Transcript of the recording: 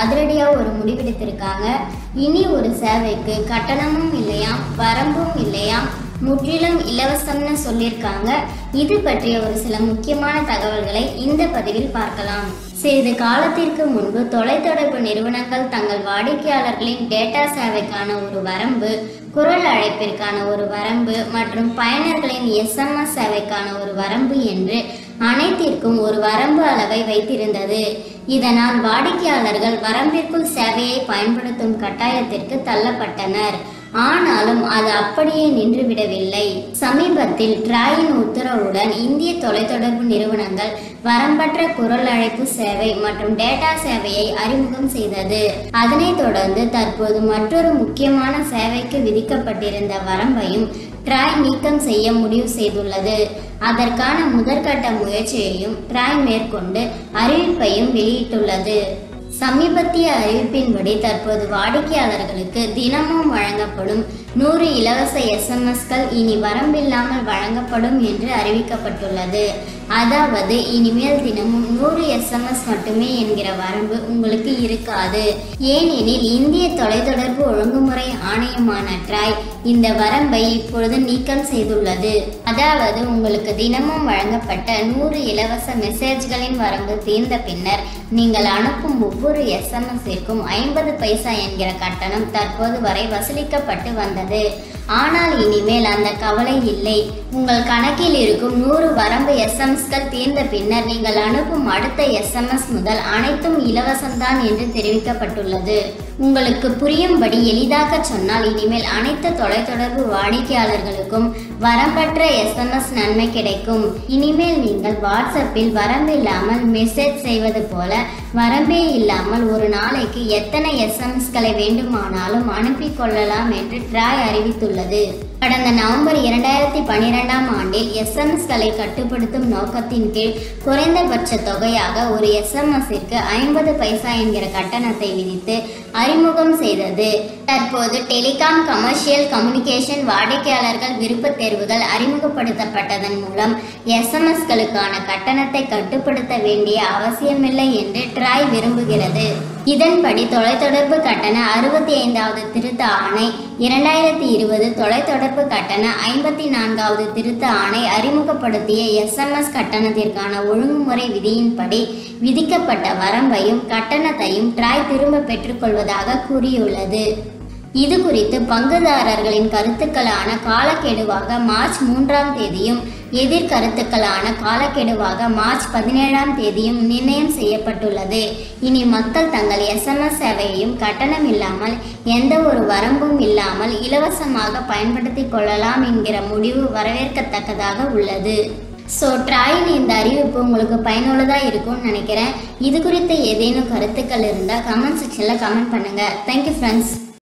அதிரடியாக ஒரு முடிவெடுத்திருக்காங்க இனி ஒரு சேவைக்கு கட்டணமும் இல்லையாம் வரம்பும் இல்லையாம் முற்றிலும் இலவசம்னு சொல்லியிருக்காங்க இது பற்றிய ஒரு சில முக்கியமான தகவல்களை இந்த பதிவில் பார்க்கலாம் சிறிது காலத்திற்கு முன்பு தொலைத்தொடர்பு நிறுவனங்கள் தங்கள் வாடிக்கையாளர்களின் டேட்டா சேவைக்கான ஒரு வரம்பு குரல் அழைப்பிற்கான ஒரு வரம்பு மற்றும் பயனர்களின் எஸ்எம்எஸ் சேவைக்கான ஒரு வரம்பு என்று அனைத்திற்கும் ஒரு வரம்பு அளவை வைத்திருந்தது இதனால் வாடிக்கையாளர்கள் வரம்பிற்குள் சேவையை பயன்படுத்தும் கட்டாயத்திற்கு தள்ளப்பட்டனர் ஆனாலும் அது அப்படியே நின்றுவிடவில்லை சமீபத்தில் டிராயின் உத்தரவுடன் இந்திய தொலைத்தொடர்பு நிறுவனங்கள் வரம்பற்ற குரல் அழைப்பு சேவை மற்றும் டேட்டா சேவையை அறிமுகம் செய்தது அதனைத் தொடர்ந்து தற்போது மற்றொரு முக்கியமான சேவைக்கு விதிக்கப்பட்டிருந்த வரம்பையும் ட்ராய் நீக்கம் செய்ய முடிவு செய்துள்ளது அதற்கான முதற்கட்ட முயற்சியையும் ட்ராய் மேற்கொண்டு அறிவிப்பையும் வெளியிட்டுள்ளது சமீபத்திய அறிவிப்பின்படி தற்போது வாடிக்கையாளர்களுக்கு தினமும் வழங்கப்படும் நூறு இலவச எஸ்எம்எஸ்கள் இனி வரம்பில்லாமல் வழங்கப்படும் என்று அறிவிக்கப்பட்டுள்ளது அதாவது இனிமேல் தினமும் நூறு எஸ்எம்எஸ் மட்டுமே என்கிற வரம்பு உங்களுக்கு இருக்காது ஏனெனில் இந்திய தொலைத்தொடர்பு ஒழுங்குமுறை ஆணையமான ட்ராய் இந்த வரம்பை இப்பொழுது நீக்கம் செய்துள்ளது அதாவது உங்களுக்கு தினமும் வழங்கப்பட்ட நூறு இலவச மெசேஜ்களின் வரம்பு தீர்ந்த பின்னர் நீங்கள் அனுப்பும் ஒவ்வொரு எஸ்எம்எஸ்ஸிற்கும் ஐம்பது பைசா என்கிற கட்டணம் தற்போது வரை வசூலிக்கப்பட்டு வந்தது ஆனால் இனிமேல் அந்த கவலை இல்லை உங்கள் கணக்கில் இருக்கும் நூறு வரம்பு எஸ்எம்எஸ்கள் தீர்ந்த பின்னர் நீங்கள் அனுப்பும் அடுத்த எஸ்எம்எஸ் முதல் அனைத்தும் இலவசம்தான் என்று தெரிவிக்கப்பட்டுள்ளது உங்களுக்கு புரியும்படி எளிதாக சொன்னால் இனிமேல் அனைத்து தொலைத்தொடர்பு வாடிக்கையாளர்களுக்கும் வரம்பற்ற எஸ்எம்எஸ் நன்மை கிடைக்கும் இனிமேல் நீங்கள் வாட்ஸ்அப்பில் வரம்பில்லாமல் மெசேஜ் செய்வது போல வரம்பே இல்லாமல் ஒரு நாளைக்கு எத்தனை எஸ்எம்எஸ்களை வேண்டுமானாலும் அனுப்பிக் கொள்ளலாம் என்று ட்ராய் அறிவித்துள்ளது கடந்த நவம்பர் இரண்டாயிரத்தி பன்னிரெண்டாம் ஆண்டில் எஸ்எம்எஸ்களை கட்டுப்படுத்தும் நோக்கத்தின் கீழ் குறைந்தபட்ச தொகையாக ஒரு எஸ்எம்எஸ்ஸிற்கு ஐம்பது பைசா என்கிற கட்டணத்தை விதித்து அறிமுகம் செய்தது தற்போது டெலிகாம் கமர்ஷியல் கம்யூனிகேஷன் வாடிக்கையாளர்கள் விருப்பத் தேர்வுகள் அறிமுகப்படுத்தப்பட்டதன் மூலம் எஸ்எம்எஸ்களுக்கான கட்டணத்தை கட்டுப்படுத்த வேண்டிய அவசியமில்லை என்று ட்ராய் விரும்புகிறது இதன்படி தொலைத்தொடர்பு கட்டண அறுபத்தி ஐந்தாவது திருத்த ஆணை இரண்டாயிரத்தி இருபது தொலைத்தொடர்பு கட்டண ஐம்பத்தி நான்காவது திருத்த ஆணை அறிமுகப்படுத்திய எஸ்எம்எஸ் கட்டணத்திற்கான ஒழுங்குமுறை விதியின்படி விதிக்கப்பட்ட வரம்பையும் கட்டணத்தையும் ட்ராய் திரும்ப பெற்றுக்கொள்வதாக கூறியுள்ளது இது குறித்து பங்குதாரர்களின் கருத்துக்களான காலக்கெடுவாக மார்ச் மூன்றாம் தேதியும் எதிர்கருத்துக்களான காலக்கெடுவாக மார்ச் பதினேழாம் தேதியும் நிர்ணயம் செய்யப்பட்டுள்ளது இனி மக்கள் தங்கள் எஸ்எம்எஸ் சேவையையும் கட்டணம் இல்லாமல் எந்த ஒரு வரம்பும் இல்லாமல் இலவசமாக பயன்படுத்திக் கொள்ளலாம் என்கிற முடிவு வரவேற்கத்தக்கதாக உள்ளது ஸோ ட்ராயின் இந்த அறிவிப்பு உங்களுக்கு பயனுள்ளதாக இருக்கும்னு நினைக்கிறேன் இது குறித்த ஏதேனும் கருத்துக்கள் இருந்தால் கமெண்ட் செக்ஷனில் கமெண்ட் பண்ணுங்கள் தேங்க்யூ ஃப்ரெண்ட்ஸ்